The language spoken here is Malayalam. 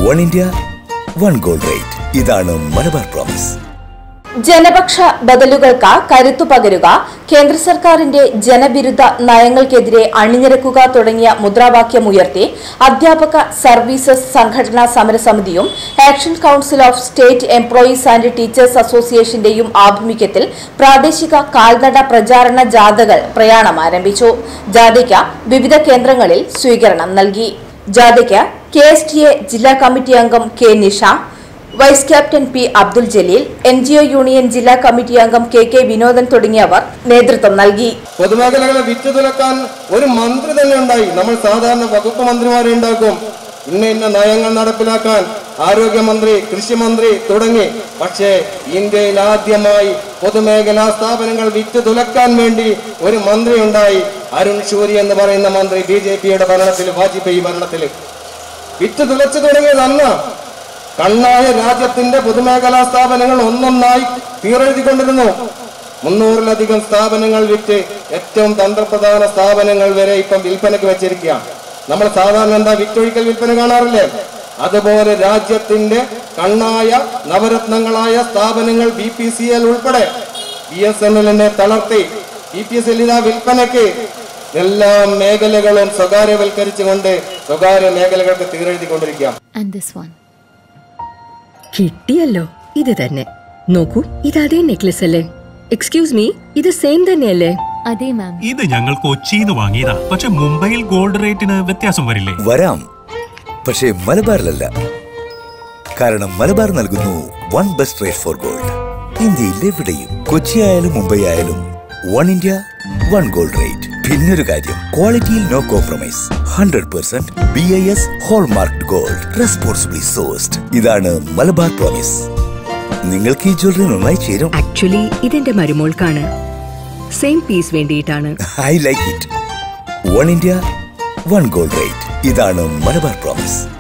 One India one gold rate ഇതാണ് മലബാർ പ്രോമിസ് ജനപക്ഷ ബദലുകൾക്ക് കരുത്തു പകരുക കേന്ദ്ര സർക്കാരിന്റെ ജനവിരുദ്ധ നയങ്ങൾക്കെതിരെ അണിനിരക്കുക തുടങ്ങിയ മുദ്രാവാക്യമുയർത്തി അധ്യാപക സർവീസസ് സംഘടനാ സമരസമിതിയും action council of state employees and teachers അസോസിയേഷന്റെയും ആഭിമുഖ്യത്തിൽ പ്രാദേശിക കാൽനട പ്രചാരണ ജാഥകൾ പ്രയാണം ആരംഭിച്ചു ജാഥയ്ക്ക് വിവിധ കേന്ദ്രങ്ങളിൽ സ്വീകരണം നൽകി ജാഥയ്ക്ക് കെ എസ് ടി എ ജില്ലാ കമ്മിറ്റി അംഗം K Nisha vice captain P Abdul Jaleel N G O union ജില്ലാ കമ്മിറ്റി അംഗം കെ കെ വിനോദൻ തുടങ്ങിയവർ നേതൃത്വം നൽകി പൊതുമേഖലകളെ വിറ്റു തുലക്കാൻ ഒരു മന്ത്രി തന്നെ ഉണ്ടായി നമ്മൾ സാധാരണ വകുപ്പ് മന്ത്രിമാരെ ഉണ്ടാക്കും ഇന്ന ഇന്ന നയങ്ങൾ നടപ്പിലാക്കാൻ ആരോഗ്യമന്ത്രി കൃഷിമന്ത്രി തുടങ്ങി പക്ഷേ ഇന്ത്യയിൽ ആദ്യമായി പൊതുമേഖലാ സ്ഥാപനങ്ങൾ വിറ്റു തുലക്കാൻ വേണ്ടി ഒരു മന്ത്രി ഉണ്ടായി അരുൺ ഷൂരി എന്ന് പറയുന്ന മന്ത്രി ബി ജെ പിയുടെ ഭരണത്തിൽ വാജ്പേയി ഭരണത്തിൽ വിറ്റ് തുലച്ചു തുടങ്ങിയത് അന്ന് കണ്ണായ രാജ്യത്തിന്റെ പൊതുമേഖലാ സ്ഥാപനങ്ങൾ ഒന്നൊന്നായി തീറെഴുതിക്കൊണ്ടിരുന്നു മുന്നൂറിലധികം സ്ഥാപനങ്ങൾ വിറ്റ് ഏറ്റവും തന്ത്രപ്രധാന സ്ഥാപനങ്ങൾ വരെ ഇപ്പം വിൽപ്പനയ്ക്ക് വെച്ചിരിക്കുകയാണ് നമ്മൾ സാധാരണ എന്താ വിറ്റൊഴിക്കൽ വിൽപ്പന കാണാറില്ലേ അതുപോലെ രാജ്യത്തിന്റെ കണ്ണായ നവരത്നങ്ങളായ സ്ഥാപനങ്ങൾ ബി പി സി എൽ ഉൾപ്പെടെ ബി എസ് എൻ എല്ലിനെ തളർത്തി ബി പി എസ് എൽ ഇതാ വിൽപ്പനയ്ക്ക് എല്ലാ മേഖലകളും സ്വകാര്യവൽക്കരിച്ചുകൊണ്ട് സ്വകാര്യ മേഖലകൾക്ക് തീരെഴുതിക്കൊണ്ടിരിക്കുക and this one. കിട്ടിയല്ലോ ഇത് തന്നെ നോക്കൂ ഇത് അതേ നെക്ലസ് അല്ലേ എക്സ്ക്യൂസ് മീ ഇത് സെയിം തന്നെയല്ലേ അതെ മാം ഇത് ഞങ്ങൾ കൊച്ചിന്ന് വാങ്ങിയതാ പക്ഷെ മുംബൈയിൽ ഗോൾഡ് റേറ്റിന് വ്യത്യാസം വരില്ലേ വരാം പക്ഷേ മലബാറിലല്ല കാരണം മലബാർ നൽകുന്നു one best rate for gold ഇന്ത്യയിൽ എവിടെയും കൊച്ചി ആയാലും മുംബൈ ആയാലും one India one gold rate പിന്നൊരു കാര്യം ക്വാളിറ്റിയിൽ no compromise hundred percent B I S hallmark gold responsibly sourced ഇതാണ് മലബാർ പ്രോമിസ് നിങ്ങൾക്ക് ഈ ജ്വല്ലറി നന്നായി ചേരും ആക്ച്വലി ഇതെന്റെ മരുമോൾക്കാണ് സെയിം പീസ് വേണ്ടിയിട്ടാണ് I like it one India one gold rate ഇതാണ് മലബാർ പ്രോമിസ്